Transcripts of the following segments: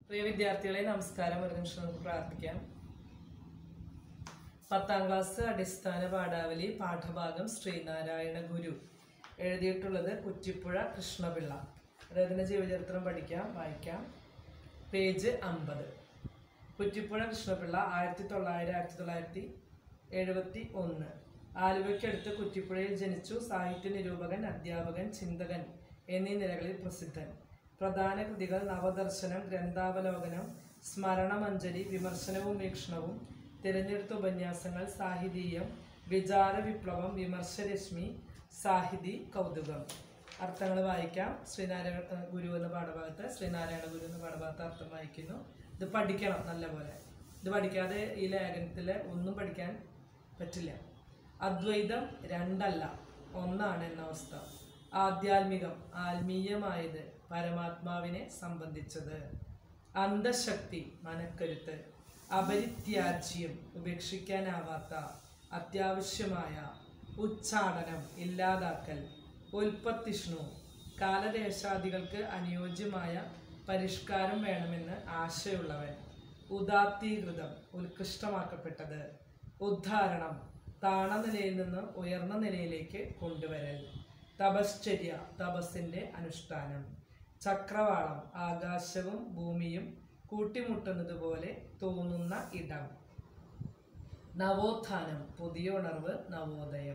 പ്രിയ വിദ്യാർത്ഥികളെ നമസ്കാരം ഒരു നിമിഷം നമുക്ക് പ്രാർത്ഥിക്കാം പത്താം ക്ലാസ് അടിസ്ഥാന പാഠാവലി പാഠഭാഗം ശ്രീനാരായണ ഗുരു എഴുതിയിട്ടുള്ളത് കുറ്റിപ്പുഴ കൃഷ്ണപിള്ള അദ്ദേഹത്തിൻ്റെ ജീവചരിത്രം പഠിക്കാം വായിക്കാം പേജ് അമ്പത് കുറ്റിപ്പുഴ കൃഷ്ണപിള്ള ആയിരത്തി തൊള്ളായിരം ആയിരത്തി തൊള്ളായിരത്തി എഴുപത്തി ഒന്ന് ആലുവയ്ക്കടുത്ത് കുറ്റിപ്പുഴയിൽ ജനിച്ചു സാഹിത്യ നിരൂപകൻ അധ്യാപകൻ ചിന്തകൻ എന്നീ നിലകളിൽ പ്രസിദ്ധൻ പ്രധാന കൃതികൾ നവദർശനം ഗ്രന്ഥാവലോകനം സ്മരണമഞ്ജരി വിമർശനവും വീക്ഷണവും തിരഞ്ഞെടുത്ത ഉപന്യാസങ്ങൾ സാഹിതീയം വിചാര വിപ്ലവം വിമർശരശ്മി സാഹിതി കൗതുകം അർത്ഥങ്ങൾ വായിക്കാം ശ്രീനാരായണ ഗുരു എന്ന പാഠഭാഗത്ത് ശ്രീനാരായണ ഗുരു എന്ന പാഠഭാഗത്ത് അർത്ഥം വായിക്കുന്നു ഇത് പഠിക്കണം നല്ലപോലെ ഇത് പഠിക്കാതെ ഈ ലേഖനത്തിൽ ഒന്നും പഠിക്കാൻ പറ്റില്ല അദ്വൈതം രണ്ടല്ല ഒന്നാണ് എന്ന അവസ്ഥ ആധ്യാത്മികം ആത്മീയമായത് പരമാത്മാവിനെ സംബന്ധിച്ചത് അന്തശക്തി മനക്കരുത്ത് അപരിത്യാജ്യം ഉപേക്ഷിക്കാനാവാത്ത അത്യാവശ്യമായ ഉച്ചാടനം ഇല്ലാതാക്കൽ ഉൽപ്പത്തിഷ്ണു കാലദേശാദികൾക്ക് അനുയോജ്യമായ പരിഷ്കാരം വേണമെന്ന് ആശയുള്ളവൻ ഉദാത്തീകൃതം ഉത്കൃഷ്ടമാക്കപ്പെട്ടത് ഉദ്ധാരണം താണ നിലയിൽ നിന്ന് ഉയർന്ന നിലയിലേക്ക് കൊണ്ടുവരൽ തപശ്ചര്യ തപസ്സിൻ്റെ അനുഷ്ഠാനം ചക്രവാളം ആകാശവും ഭൂമിയും കൂട്ടിമുട്ടുന്നത് പോലെ തോന്നുന്ന ഇടം നവോത്ഥാനം പുതിയ ഉണർവ് നവോദയം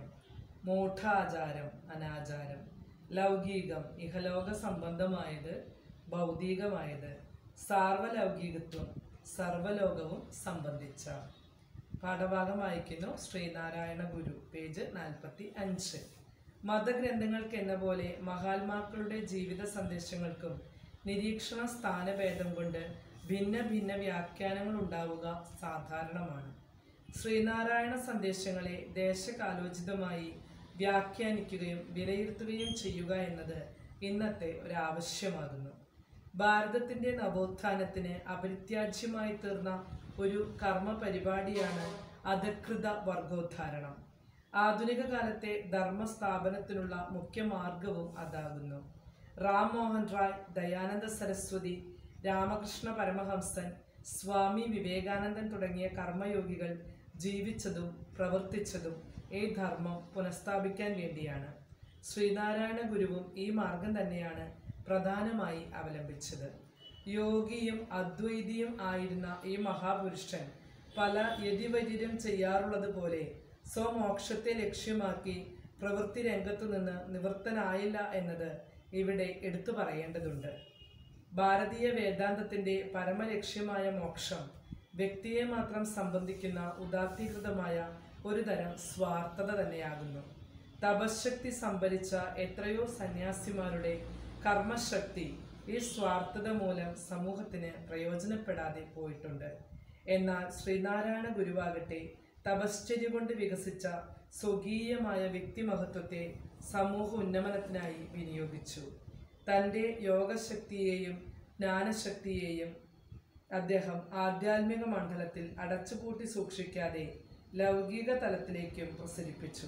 മൂഢാചാരം അനാചാരം ലൗകികം ഇഹലോക സംബന്ധമായത് ഭൗതികമായത് സാർവലൗകികത്വം സർവലോകവും സംബന്ധിച്ച പാഠഭാഗം വായിക്കുന്നു ശ്രീനാരായണ ഗുരു പേജ് നാൽപ്പത്തി അഞ്ച് മതഗ്രന്ഥങ്ങൾക്ക് എന്ന പോലെ മഹാത്മാക്കളുടെ ജീവിത സന്ദേശങ്ങൾക്കും നിരീക്ഷണ സ്ഥാനഭേദം കൊണ്ട് ഭിന്ന ഭിന്ന വ്യാഖ്യാനങ്ങൾ ഉണ്ടാവുക സാധാരണമാണ് ശ്രീനാരായണ സന്ദേശങ്ങളെ ദേശകാലോചിതമായി വ്യാഖ്യാനിക്കുകയും വിലയിരുത്തുകയും ചെയ്യുക എന്നത് ഇന്നത്തെ ഒരാവശ്യമാകുന്നു ഭാരതത്തിൻ്റെ നവോത്ഥാനത്തിന് അപരിത്യാജ്യമായി തീർന്ന ഒരു കർമ്മ പരിപാടിയാണ് അധകൃത വർഗോദ്ധാരണം ആധുനിക കാലത്തെ ധർമ്മസ്ഥാപനത്തിനുള്ള മുഖ്യ മാർഗവും അതാകുന്നു റാം മോഹൻ റായ് ദയാനന്ദ സരസ്വതി രാമകൃഷ്ണ പരമഹംസൻ സ്വാമി വിവേകാനന്ദൻ തുടങ്ങിയ കർമ്മയോഗികൾ ജീവിച്ചതും പ്രവർത്തിച്ചതും ഈ ധർമ്മം പുനഃസ്ഥാപിക്കാൻ വേണ്ടിയാണ് ശ്രീനാരായണ ഗുരുവും ഈ മാർഗം തന്നെയാണ് പ്രധാനമായി അവലംബിച്ചത് യോഗിയും അദ്വൈതിയും ആയിരുന്ന ഈ മഹാപുരുഷൻ പല യതിവര്യരും ചെയ്യാറുള്ളത് പോലെ സ്വമോക്ഷത്തെ ലക്ഷ്യമാക്കി പ്രവൃത്തി രംഗത്തു നിന്ന് നിവൃത്തനായില്ല എന്നത് ഇവിടെ എടുത്തു പറയേണ്ടതുണ്ട് ഭാരതീയ വേദാന്തത്തിന്റെ പരമലക്ഷ്യമായ മോക്ഷം വ്യക്തിയെ മാത്രം സംബന്ധിക്കുന്ന ഉദാത്തീകൃതമായ ഒരു തരം സ്വാർത്ഥത തന്നെയാകുന്നു തപശക്തി സംഭരിച്ച എത്രയോ സന്യാസിമാരുടെ കർമ്മശക്തി ഈ സ്വാർത്ഥത മൂലം സമൂഹത്തിന് പ്രയോജനപ്പെടാതെ പോയിട്ടുണ്ട് എന്നാൽ ശ്രീനാരായണ ഗുരുവാകട്ടെ തപശ്ചര്യ കൊണ്ട് വികസിച്ച സ്വകീയമായ വ്യക്തിമഹത്വത്തെ സമൂഹ ഉന്നമനത്തിനായി വിനിയോഗിച്ചു തൻ്റെ യോഗശക്തിയെയും ജ്ഞാനശക്തിയെയും അദ്ദേഹം ആധ്യാത്മിക മണ്ഡലത്തിൽ അടച്ചുപൂട്ടി സൂക്ഷിക്കാതെ ലൗകിക തലത്തിലേക്കും പ്രസരിപ്പിച്ചു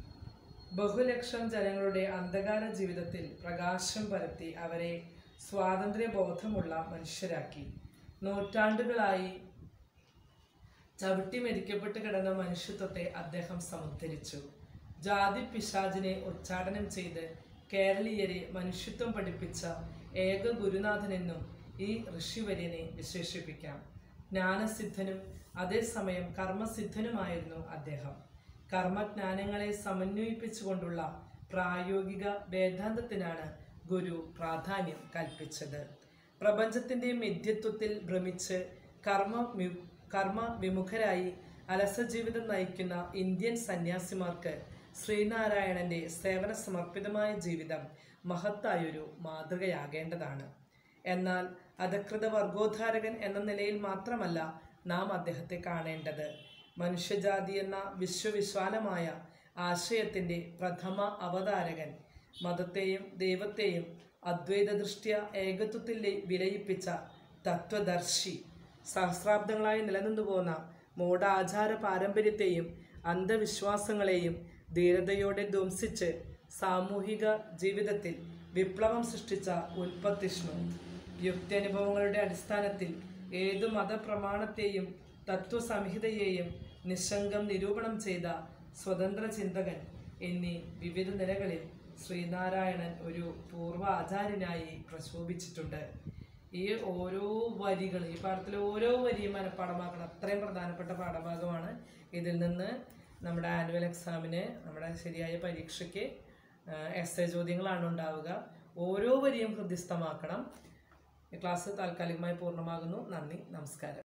ബഹുലക്ഷം ജനങ്ങളുടെ അന്ധകാര ജീവിതത്തിൽ പ്രകാശം പരത്തി അവരെ സ്വാതന്ത്ര്യബോധമുള്ള മനുഷ്യരാക്കി നൂറ്റാണ്ടുകളായി ചവിട്ടി മരിക്കപ്പെട്ട് കിടന്ന മനുഷ്യത്വത്തെ അദ്ദേഹം സമുദ്ധരിച്ചു ജാതി പിശാചിനെ ഉച്ചാടനം ചെയ്ത് കേരളീയരെ മനുഷ്യത്വം പഠിപ്പിച്ച ഏക ഗുരുനാഥനെന്നും ഈ ഋഷിവര്യനെ വിശേഷിപ്പിക്കാം ജ്ഞാനസിദ്ധനും അതേസമയം കർമ്മസിദ്ധനുമായിരുന്നു അദ്ദേഹം കർമ്മജ്ഞാനങ്ങളെ സമന്വയിപ്പിച്ചുകൊണ്ടുള്ള പ്രായോഗിക വേദാന്തത്തിനാണ് ഗുരു പ്രാധാന്യം കൽപ്പിച്ചത് പ്രപഞ്ചത്തിൻ്റെ മിഥ്യത്വത്തിൽ ഭ്രമിച്ച് കർമ്മ വി- കർമ്മ വിമുഖരായി അലസജീവിതം നയിക്കുന്ന ഇന്ത്യൻ സന്യാസിമാർക്ക് ശ്രീനാരായണന്റെ സേവന സമർപ്പിതമായ ജീവിതം മഹത്തായൊരു മാതൃകയാകേണ്ടതാണ് എന്നാൽ അധകൃത വർഗോദ്ധാരകൻ എന്ന നിലയിൽ മാത്രമല്ല നാം അദ്ദേഹത്തെ കാണേണ്ടത് മനുഷ്യജാതി എന്ന വിശ്വവിശാലമായ ആശയത്തിൻ്റെ പ്രഥമ അവതാരകൻ മതത്തെയും ദൈവത്തെയും അദ്വൈത ദൃഷ്ട്യ ഏകത്വത്തിൽ ലയി- വിലയിപ്പിച്ച തത്വദർശി സഹസ്രാബ്ദങ്ങളായി നിലനിന്നു പോന്ന മൂഢാചാര പാരമ്പര്യത്തെയും അന്ധവിശ്വാസങ്ങളെയും ധീരതയോടെ ധ്വംസിച്ച് സാമൂഹിക ജീവിതത്തിൽ വിപ്ലവം സൃഷ്ടിച്ച ഉൽപ്പത്തിഷ്ണു യുക്തിയനുഭവങ്ങളുടെ അടിസ്ഥാനത്തിൽ ഏതു മതപ്രമാണത്തെയും തത്വസംഹിതയെയും നിസ്സംഗം നിരൂപണം ചെയ്ത സ്വതന്ത്ര ചിന്തകൻ എന്നീ വിവിധ നിലകളിൽ ശ്രീനാരായണൻ ഒരു പൂർവ്വ ആചാര്യനായി പ്രശോഭിച്ചിട്ടുണ്ട് ഈ ഓരോ വരികൾ ഈ പാഠത്തിലെ ഓരോ വരിയും മനഃപ്പാടമാക്കണം അത്രയും പ്രധാനപ്പെട്ട പാഠഭാഗമാണ് ഇതിൽ നിന്ന് നമ്മുടെ ആനുവൽ എക്സാമിന് നമ്മുടെ ശരിയായ പരീക്ഷയ്ക്ക് എസ് എ ചോദ്യങ്ങളാണ് ഉണ്ടാവുക ഓരോ വരിയും ഹൃദ്യസ്ഥമാക്കണം ഈ ക്ലാസ് താൽക്കാലികമായി പൂർണ്ണമാകുന്നു നന്ദി നമസ്കാരം